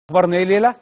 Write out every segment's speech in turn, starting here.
اخبارنا ايه ليله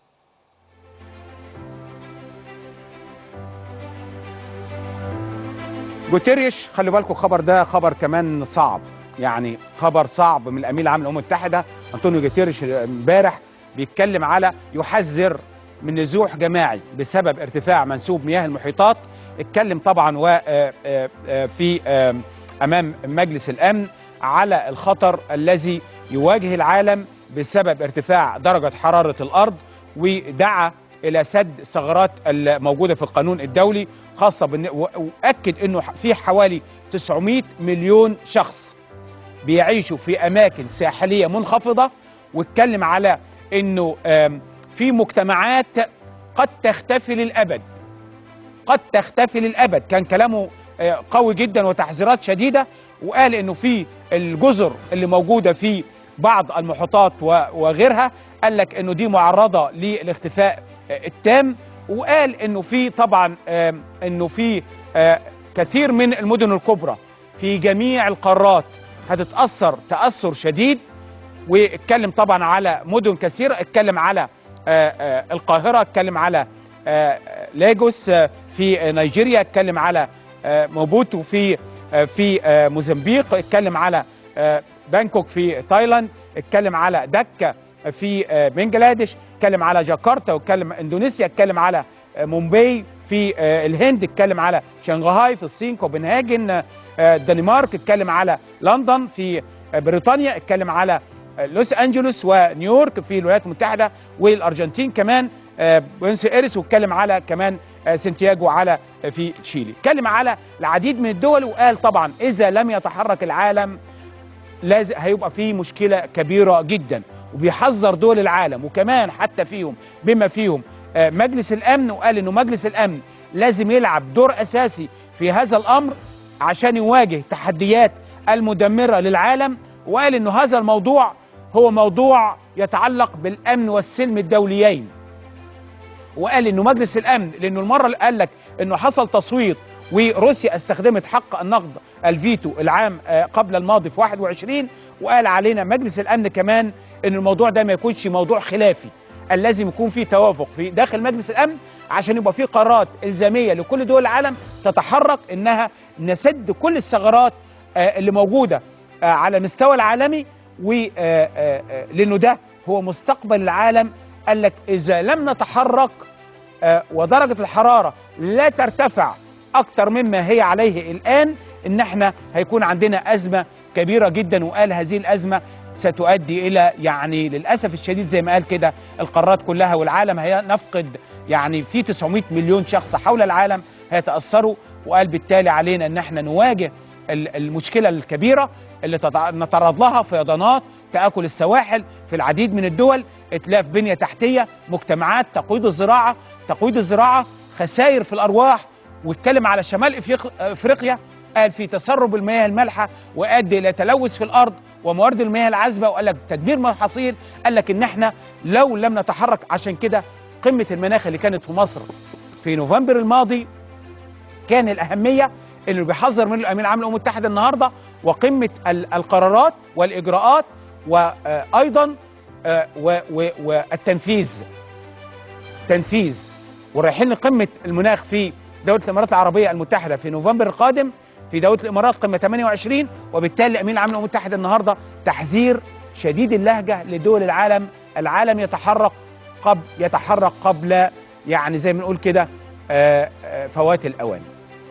جوتيريش خلي بالكم الخبر ده خبر كمان صعب يعني خبر صعب من الامين العام للامم المتحده انطونيو جوتيريش امبارح بيتكلم على يحذر من نزوح جماعي بسبب ارتفاع منسوب مياه المحيطات اتكلم طبعا و في امام مجلس الامن على الخطر الذي يواجه العالم بسبب ارتفاع درجه حراره الارض ودعا الى سد الثغرات الموجوده في القانون الدولي خاصه بن... واكد انه في حوالي 900 مليون شخص بيعيشوا في اماكن ساحليه منخفضه واتكلم على انه في مجتمعات قد تختفي للابد قد تختفي للابد كان كلامه قوي جدا وتحذيرات شديده وقال انه في الجزر اللي موجوده في بعض المحيطات وغيرها قال لك انه دي معرضه للاختفاء التام وقال انه في طبعا انه في كثير من المدن الكبرى في جميع القارات هتتاثر تاثر شديد واتكلم طبعا على مدن كثيره اتكلم على القاهره اتكلم على لاجوس في نيجيريا اتكلم على موبوتو في في موزمبيق اتكلم على بانكوك في تايلاند اتكلم على دكه في بنجلاديش اتكلم على جاكرتا واتكلم اندونيسيا اتكلم على مومباي في الهند اتكلم على شنغهاي في الصين كوبنهاجن الدنمارك اتكلم على لندن في بريطانيا اتكلم على لوس انجلوس ونيويورك في الولايات المتحده والارجنتين كمان بوينس ايرس واتكلم على كمان سانتياغو على في تشيلي اتكلم على العديد من الدول وقال طبعا اذا لم يتحرك العالم لازم هيبقى في مشكله كبيره جدا وبيحذر دول العالم وكمان حتى فيهم بما فيهم مجلس الامن وقال انه مجلس الامن لازم يلعب دور اساسي في هذا الامر عشان يواجه تحديات المدمره للعالم وقال انه هذا الموضوع هو موضوع يتعلق بالامن والسلم الدوليين وقال انه مجلس الامن لانه المره اللي قال لك انه حصل تصويت وروسيا استخدمت حق النقد الفيتو العام قبل الماضي في 21 وقال علينا مجلس الامن كمان ان الموضوع ده ما يكونش موضوع خلافي لازم يكون في توافق في داخل مجلس الامن عشان يبقى في قرارات الزاميه لكل دول العالم تتحرك انها نسد كل الثغرات اللي موجوده على المستوى العالمي و لانه ده هو مستقبل العالم قال لك اذا لم نتحرك ودرجه الحراره لا ترتفع اكتر مما هي عليه الان ان احنا هيكون عندنا ازمه كبيره جدا وقال هذه الازمه ستؤدي الى يعني للاسف الشديد زي ما قال كده القارات كلها والعالم هينفقد يعني في 900 مليون شخص حول العالم هيتاثروا وقال بالتالي علينا ان احنا نواجه المشكله الكبيره اللي نتعرض لها فيضانات تاكل السواحل في العديد من الدول اتلاف بنيه تحتيه مجتمعات تقويض الزراعه تقويض الزراعه خسائر في الارواح واتكلم على شمال افريقيا قال في تسرب المياه المالحه وادي الى تلوث في الارض وموارد المياه العذبه وقال لك تدمير محاصيل قال لك ان احنا لو لم نتحرك عشان كده قمه المناخ اللي كانت في مصر في نوفمبر الماضي كان الاهميه اللي بيحذر منه الامين العام للامم المتحده النهارده وقمه القرارات والاجراءات وايضا والتنفيذ تنفيذ ورايحين لقمه المناخ في دوله الامارات العربيه المتحده في نوفمبر القادم في دوله الامارات قمه 28 وبالتالي الامين العام للامم المتحده النهارده تحذير شديد اللهجه لدول العالم العالم يتحرك قبل يتحرك قبل يعني زي ما نقول كده فوات الاوان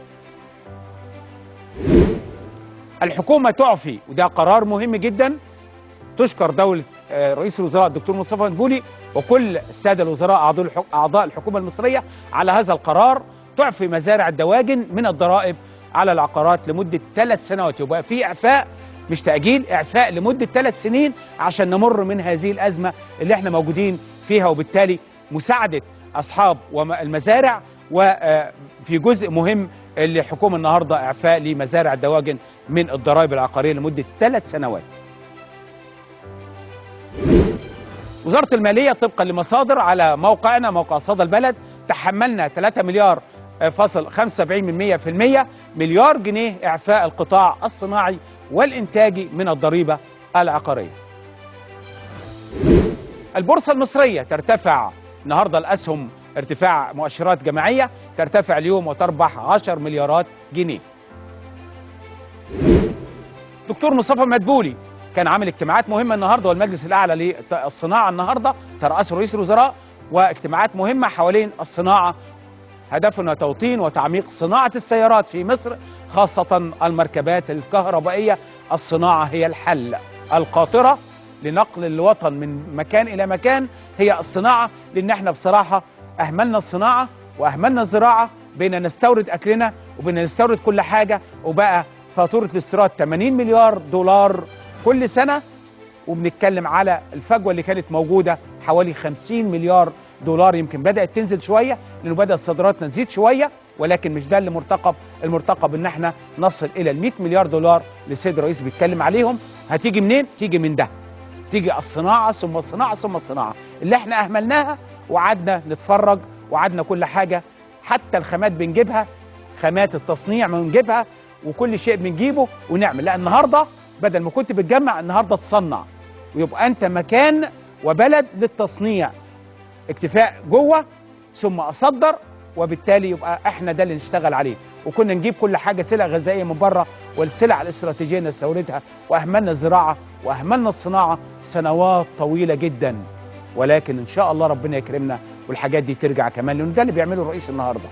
الحكومه تعفي وده قرار مهم جدا تشكر دوله رئيس الوزراء الدكتور مصطفى مدبولي وكل الساده الوزراء اعضاء الحكومه المصريه على هذا القرار تعفي مزارع الدواجن من الضرائب على العقارات لمده ثلاث سنوات يبقى في اعفاء مش تاجيل اعفاء لمده ثلاث سنين عشان نمر من هذه الازمه اللي احنا موجودين فيها وبالتالي مساعده اصحاب المزارع وفي جزء مهم اللي الحكومه النهارده اعفاء لمزارع الدواجن من الضرائب العقاريه لمده ثلاث سنوات. وزاره الماليه طبقا لمصادر على موقعنا موقع صدى البلد تحملنا 3 مليار فاصل 75 من 100% مليار جنيه اعفاء القطاع الصناعي والانتاجي من الضريبه العقاريه. البورصة المصرية ترتفع النهاردة الأسهم ارتفاع مؤشرات جماعية ترتفع اليوم وتربح 10 مليارات جنيه دكتور مصطفى مدبولي كان عامل اجتماعات مهمة النهاردة والمجلس الأعلى للصناعة النهاردة ترأسه رئيس الوزراء واجتماعات مهمة حوالين الصناعة هدفنا توطين وتعميق صناعة السيارات في مصر خاصة المركبات الكهربائية الصناعة هي الحل القاطرة لنقل الوطن من مكان إلى مكان هي الصناعة لأن احنا بصراحة أهملنا الصناعة وأهملنا الزراعة بين نستورد أكلنا وبين نستورد كل حاجة وبقى فاتورة الاستيراد 80 مليار دولار كل سنة وبنتكلم على الفجوة اللي كانت موجودة حوالي 50 مليار دولار يمكن بدأت تنزل شوية لأنه بدأ صادراتنا تزيد شوية ولكن مش ده اللي مرتقب المرتقب ان احنا نصل الى ال 100 مليار دولار اللي السيد الرئيس بيتكلم عليهم هتيجي منين؟ تيجي من ده تيجي الصناعة ثم الصناعة ثم الصناعة اللي احنا اهملناها وقعدنا نتفرج وقعدنا كل حاجة حتى الخامات بنجيبها خامات التصنيع بنجيبها وكل شيء بنجيبه ونعمل لا النهاردة بدل ما كنت بتجمع النهاردة تصنع ويبقى انت مكان وبلد للتصنيع اكتفاء جوه ثم اصدر وبالتالي يبقى احنا ده اللي نشتغل عليه وكنا نجيب كل حاجه سلع غذائيه من بره والسلع الاستراتيجيه نستوردها واهملنا الزراعه واهملنا الصناعه سنوات طويله جدا ولكن ان شاء الله ربنا يكرمنا والحاجات دي ترجع كمان لان ده اللي بيعمله الرئيس النهارده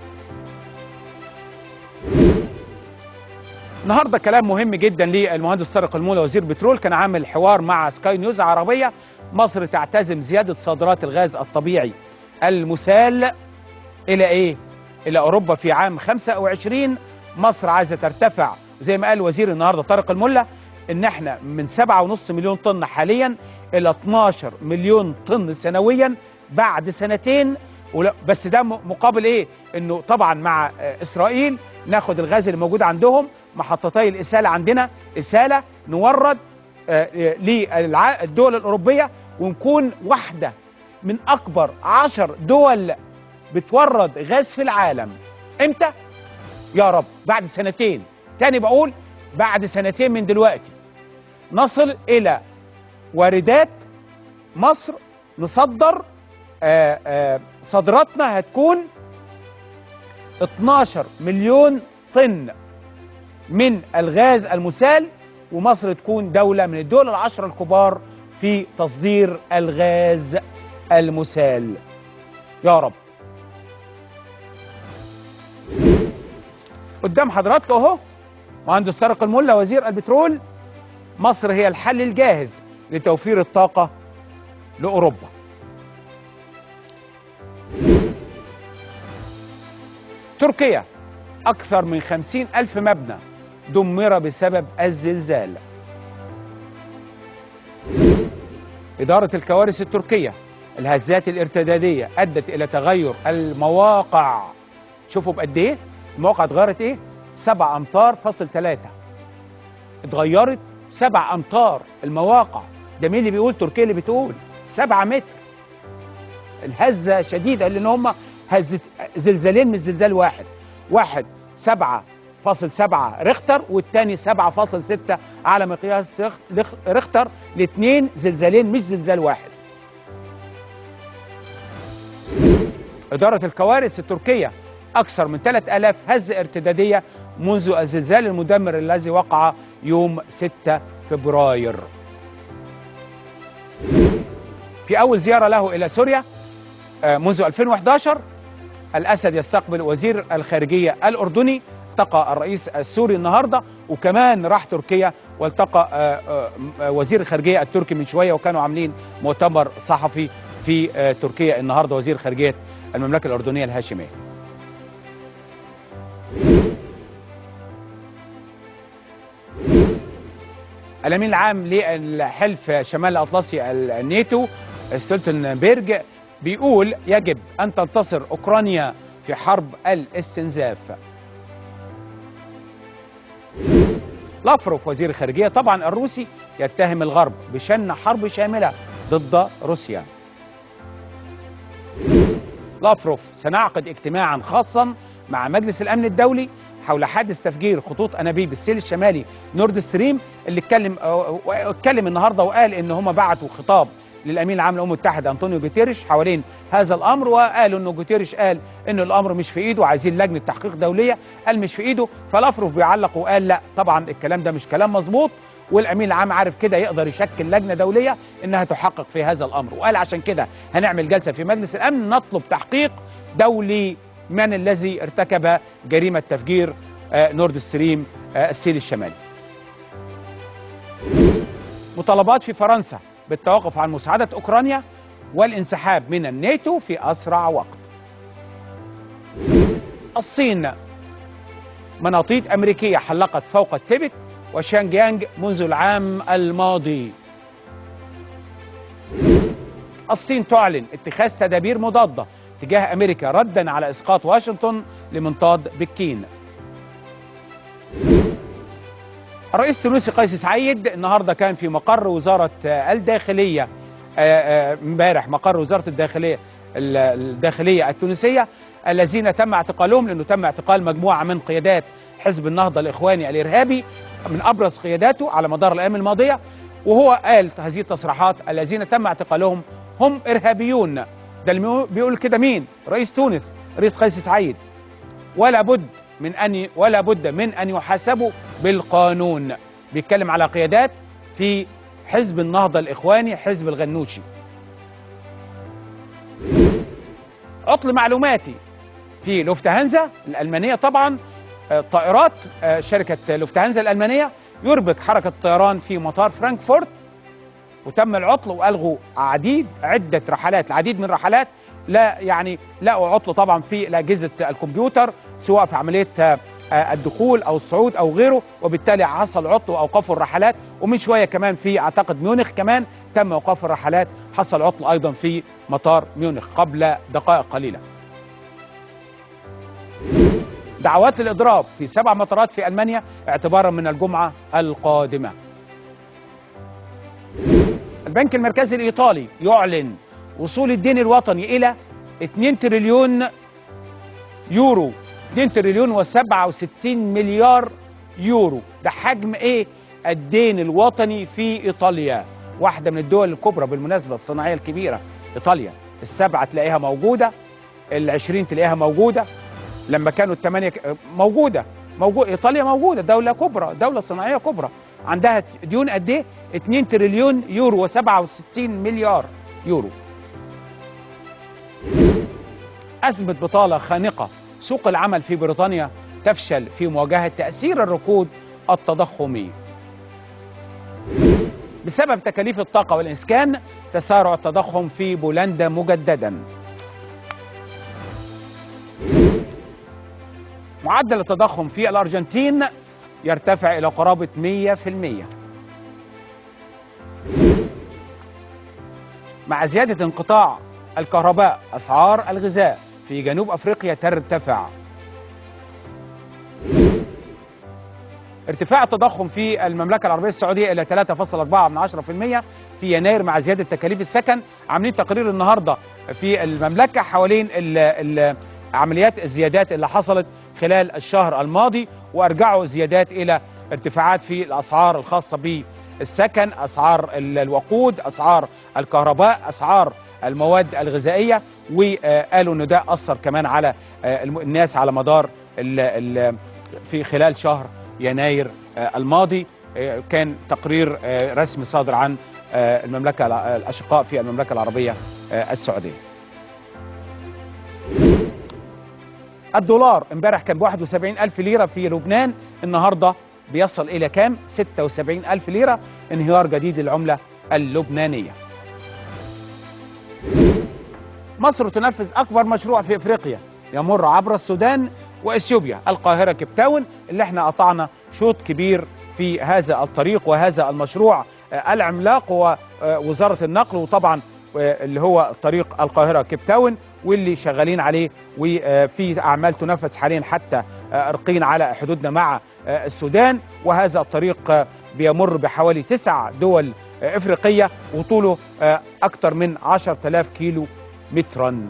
النهارده كلام مهم جدا للمهندس طارق المولى وزير بترول كان عامل حوار مع سكاي نيوز عربيه مصر تعتزم زياده صادرات الغاز الطبيعي المسال الى ايه الى اوروبا في عام 25 مصر عايزه ترتفع زي ما قال وزير النهارده طارق الملا ان احنا من 7.5 مليون طن حاليا الى 12 مليون طن سنويا بعد سنتين بس ده مقابل ايه انه طبعا مع اسرائيل ناخد الغاز اللي موجود عندهم محطتي الاساله عندنا اساله نورد للدول الاوروبيه ونكون واحده من اكبر عشر دول بتورد غاز في العالم امتى يا رب بعد سنتين تاني بقول بعد سنتين من دلوقتي نصل الى واردات مصر نصدر آآ آآ صادراتنا هتكون 12 مليون طن من الغاز المسال ومصر تكون دولة من الدول العشرة الكبار في تصدير الغاز المسال يا رب قدام حضراتكم اهو مهندس طارق الملا وزير البترول مصر هي الحل الجاهز لتوفير الطاقة لأوروبا تركيا أكثر من خمسين ألف مبنى دمر بسبب الزلزال إدارة الكوارث التركية الهزات الارتدادية أدت إلى تغير المواقع شوفوا بقد إيه المواقع اتغيرت إيه سبع أمتار فاصل ثلاثة اتغيرت سبع أمتار المواقع ده مين اللي بيقول تركيا اللي بتقول سبعة متر الهزة شديدة لأن هم هزت زلزالين مش زلزال واحد واحد سبعة فاصل سبعة ريختر والتاني سبعة فاصل ستة على مقياس ريختر الاثنين زلزالين مش زلزال واحد إدارة الكوارث التركية أكثر من 3000 هزة ارتدادية منذ الزلزال المدمر الذي وقع يوم 6 فبراير في أول زيارة له إلى سوريا منذ 2011 الأسد يستقبل وزير الخارجية الأردني التقى الرئيس السوري النهارده وكمان راح تركيا والتقى وزير الخارجيه التركي من شويه وكانوا عاملين مؤتمر صحفي في تركيا النهارده وزير خارجيه المملكه الاردنيه الهاشميه. الامين العام للحلف شمال الاطلسي الناتو ستولتنبرج بيقول يجب ان تنتصر اوكرانيا في حرب الاستنزاف. لافروف وزير الخارجيه طبعا الروسي يتهم الغرب بشن حرب شامله ضد روسيا. لافروف سنعقد اجتماعا خاصا مع مجلس الامن الدولي حول حادث تفجير خطوط انابيب السيل الشمالي نورد ستريم اللي اتكلم اتكلم النهارده وقال ان هم بعتوا خطاب للامين العام للامم المتحده انطونيو جوتيريش حوالين هذا الامر وقالوا انه جوتيريش قال ان الامر مش في ايده وعايزين لجنه تحقيق دوليه قال مش في ايده فلافروف بيعلق وقال لا طبعا الكلام ده مش كلام مظبوط والامين العام عارف كده يقدر يشكل لجنه دوليه انها تحقق في هذا الامر وقال عشان كده هنعمل جلسه في مجلس الامن نطلب تحقيق دولي من الذي ارتكب جريمه تفجير آه، نورد ستريم آه، السيل الشمالي مطالبات في فرنسا بالتوقف عن مساعدة أوكرانيا والانسحاب من الناتو في أسرع وقت الصين مناطيد أمريكية حلقت فوق التبت وشانجيانج منذ العام الماضي الصين تعلن اتخاذ تدابير مضادة تجاه أمريكا ردا على إسقاط واشنطن لمنطاد بكين الرئيس التونسي قيس سعيد النهارده كان في مقر وزاره آه، الداخليه آه، آه، امبارح مقر وزاره الداخليه ال- الداخليه التونسيه الذين تم اعتقالهم لانه تم اعتقال مجموعه من قيادات حزب النهضه الاخواني الارهابي من ابرز قياداته على مدار الايام الماضيه وهو قال هذه التصريحات الذين تم اعتقالهم هم ارهابيون ده اللي بيقول كده مين؟ رئيس تونس رئيس قيس سعيد ولا بد من ان ولا بد من ان يحاسبوا بالقانون بيتكلم على قيادات في حزب النهضه الاخواني حزب الغنوشي عطل معلوماتي في لوفتهانزا الالمانيه طبعا آه، طائرات آه، شركه لوفتهانزا الالمانيه يربك حركه الطيران في مطار فرانكفورت وتم العطل والغوا عديد عده رحلات العديد من الرحلات لا يعني لقوا عطل طبعا في اجهزه الكمبيوتر سواء في عمليه آه، آه، الدخول او الصعود او غيره وبالتالي حصل عطل واوقفوا الرحلات ومن شويه كمان في اعتقد ميونخ كمان تم اوقاف الرحلات حصل عطل ايضا في مطار ميونخ قبل دقائق قليله دعوات للاضراب في سبع مطارات في المانيا اعتبارا من الجمعه القادمه البنك المركزي الايطالي يعلن وصول الدين الوطني الى 2 تريليون يورو 2 تريليون و67 مليار يورو ده حجم ايه الدين الوطني في ايطاليا واحده من الدول الكبرى بالمناسبه الصناعيه الكبيره ايطاليا السبعه تلاقيها موجوده العشرين تلاقيها موجوده لما كانوا الثمانيه ك- موجوده موجود ايطاليا موجوده دوله كبرى دوله صناعيه كبرى عندها ديون قد ايه 2 تريليون يورو و67 مليار يورو أزمة بطالة خانقة سوق العمل في بريطانيا تفشل في مواجهة تأثير الركود التضخمي بسبب تكاليف الطاقة والإسكان تسارع التضخم في بولندا مجددا معدل التضخم في الأرجنتين يرتفع إلى قرابة 100% مع زيادة انقطاع الكهرباء أسعار الغذاء في جنوب أفريقيا ترتفع ارتفاع التضخم في المملكة العربية السعودية إلى 3.4% في يناير مع زيادة تكاليف السكن عاملين تقرير النهاردة في المملكة حوالين ال ال عمليات الزيادات اللي حصلت خلال الشهر الماضي وأرجعوا الزيادات إلى ارتفاعات في الأسعار الخاصة بالسكن أسعار ال- الوقود أسعار الكهرباء أسعار المواد الغذائية وقالوا أنه ده أثر كمان على آه، الم- الناس على مدار ال ال في خلال شهر يناير آه، الماضي آه، كان تقرير آه، رسمي صادر عن آه، المملكة الع- الأشقاء في المملكة العربية آه، السعودية الدولار امبارح كان ب 71 ألف ليرة في لبنان النهاردة بيصل إلى كام 76 ألف ليرة انهيار جديد للعملة اللبنانية مصر تنفذ أكبر مشروع في إفريقيا يمر عبر السودان وإثيوبيا القاهرة كيب تاون اللي احنا قطعنا شوط كبير في هذا الطريق وهذا المشروع آه، العملاق هو آه، وزارة النقل وطبعا آه، اللي هو طريق القاهرة كيب تاون واللي شغالين عليه وفي أعمال تنفذ حاليا حتى آه، رقين على حدودنا مع آه، السودان وهذا الطريق آه، بيمر بحوالي تسع دول آه، إفريقية وطوله آه، أكثر من 10000 كيلو مترا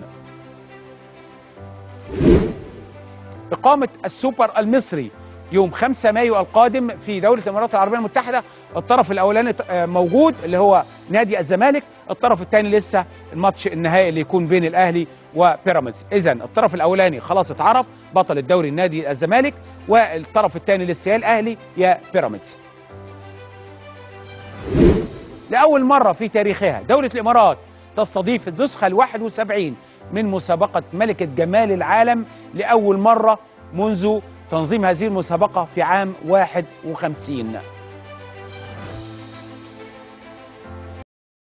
إقامة السوبر المصري يوم 5 مايو القادم في دولة الإمارات العربية المتحدة الطرف الأولاني آه، موجود اللي هو نادي الزمالك الطرف الثاني لسه الماتش النهائي اللي يكون بين الاهلي وبيراميدز اذا الطرف الاولاني خلاص اتعرف بطل الدوري النادي الزمالك والطرف الثاني لسه يا الاهلي يا بيراميدز لاول مره في تاريخها دوله الامارات تستضيف النسخه ال 71 من مسابقه ملكه جمال العالم لاول مره منذ تنظيم هذه المسابقه في عام 51